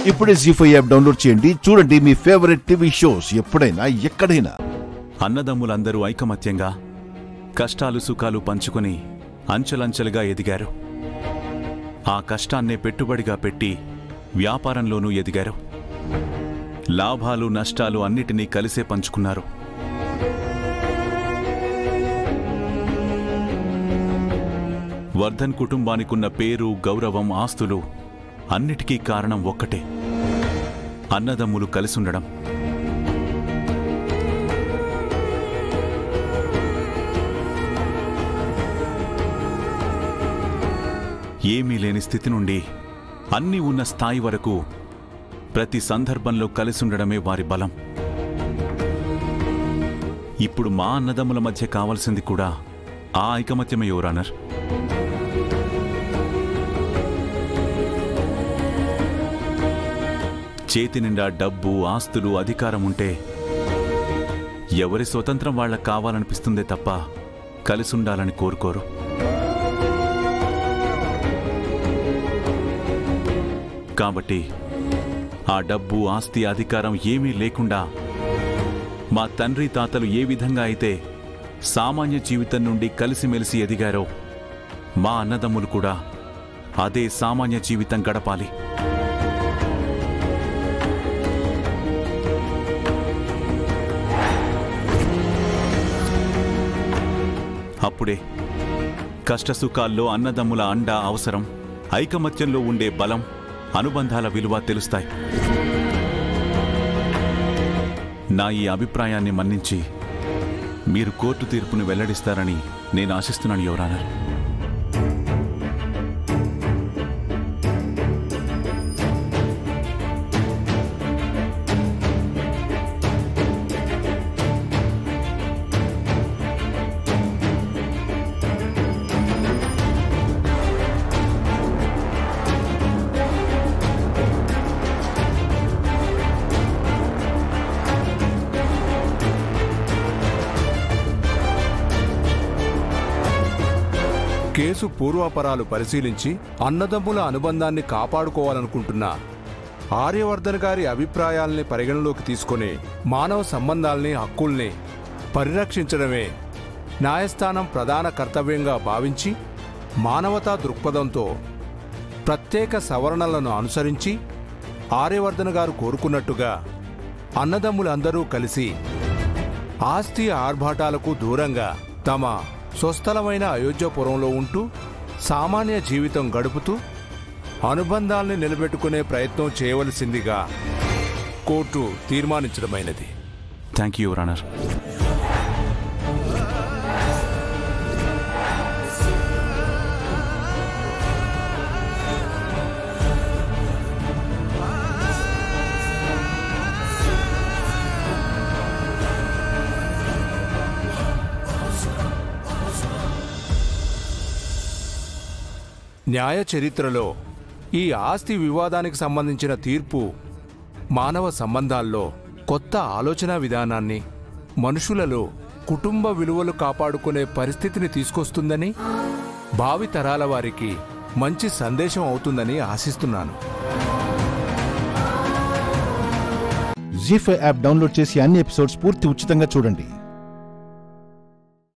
ఇప్పుడే G five app download చేయండి చూడండి మీ ఫేవరెట్ టీవీ షోస్ ఎప్పుడైనా ఎక్కడైనా అన్నదమ్ములందరూ ఐకమత్యంగా కష్టాలు సుఖాలు పంచుకొని అంచెలంచెలుగా ఎదిగారు ఆ కష్టాన్నే పెట్టుబడిగా పెట్టి వ్యాపారంలోనూ ఎదిగారు లాభాలు నష్టాలు అన్నిటినీ కలిసే పంచుకున్నారు వర్ధన్ కుటుంబానికున్న పేరు గౌరవం ఆస్తులు అన్నిటికీ కారణం ఒక్కటే అన్నదమ్ములు కలిసుండడం ఏమీ లేని స్థితి నుండి అన్నీ ఉన్న స్థాయి వరకు ప్రతి సందర్భంలో కలిసుండడమే వారి బలం ఇప్పుడు మా అన్నదమ్ముల మధ్య కావాల్సింది కూడా ఆ ఐకమత్యమే యువరానర్ చేతి నిండా డబ్బు ఆస్తులు అధికారం ఉంటే ఎవరి స్వతంత్రం వాళ్ళకు కావాలనిపిస్తుందే తప్ప కలిసుండాలని కోరుకోరు కాబట్టి ఆ డబ్బు ఆస్తి అధికారం ఏమీ లేకుండా మా తండ్రి తాతలు ఏ విధంగా అయితే సామాన్య జీవితం నుండి కలిసిమెలిసి ఎదిగారో మా అన్నదమ్ములు కూడా అదే సామాన్య జీవితం గడపాలి అప్పుడే కష్టసుఖాల్లో అన్నదమ్ముల అండ అవసరం ఐకమత్యంలో ఉండే బలం అనుబంధాల విలువ తెలుస్తాయి నా ఈ అభిప్రాయాన్ని మన్నించి మీరు కోర్టు తీర్పును వెల్లడిస్తారని నేను ఆశిస్తున్నాను యువరానర్ కేసు పూర్వాపరాలు పరిశీలించి అన్నదమ్ముల అనుబంధాన్ని కాపాడుకోవాలనుకుంటున్న ఆర్యవర్ధన్ గారి అభిప్రాయాల్ని పరిగణలోకి తీసుకొని మానవ సంబంధాల్ని హక్కుల్ని పరిరక్షించడమే న్యాయస్థానం ప్రధాన కర్తవ్యంగా భావించి మానవతా దృక్పథంతో ప్రత్యేక సవరణలను అనుసరించి ఆర్యవర్ధన్ గారు కోరుకున్నట్టుగా అన్నదమ్ములందరూ కలిసి ఆస్తి ఆర్భాటాలకు దూరంగా తమ స్వస్థలమైన అయోధ్యపురంలో ఉంటూ సామాన్య జీవితం గడుపుతూ అనుబంధాల్ని నిలబెట్టుకునే ప్రయత్నం చేయవలసిందిగా కోర్టు తీర్మానించడమైనది థ్యాంక్ యూ యువరానర్ న్యాయ చరిత్రలో ఈ ఆస్తి వివాదానికి సంబంధించిన తీర్పు మానవ సంబంధాల్లో కొత్త ఆలోచన విధానాన్ని మనుషులలో కుటుంబ విలువలు కాపాడుకునే పరిస్థితిని తీసుకొస్తుందని భావి తరాల వారికి మంచి సందేశం అవుతుందని ఆశిస్తున్నాను జీ ఫైవ్ యాప్ డౌన్లోడ్ చేసి అన్ని ఎపిసోడ్స్ పూర్తి ఉచితంగా చూడండి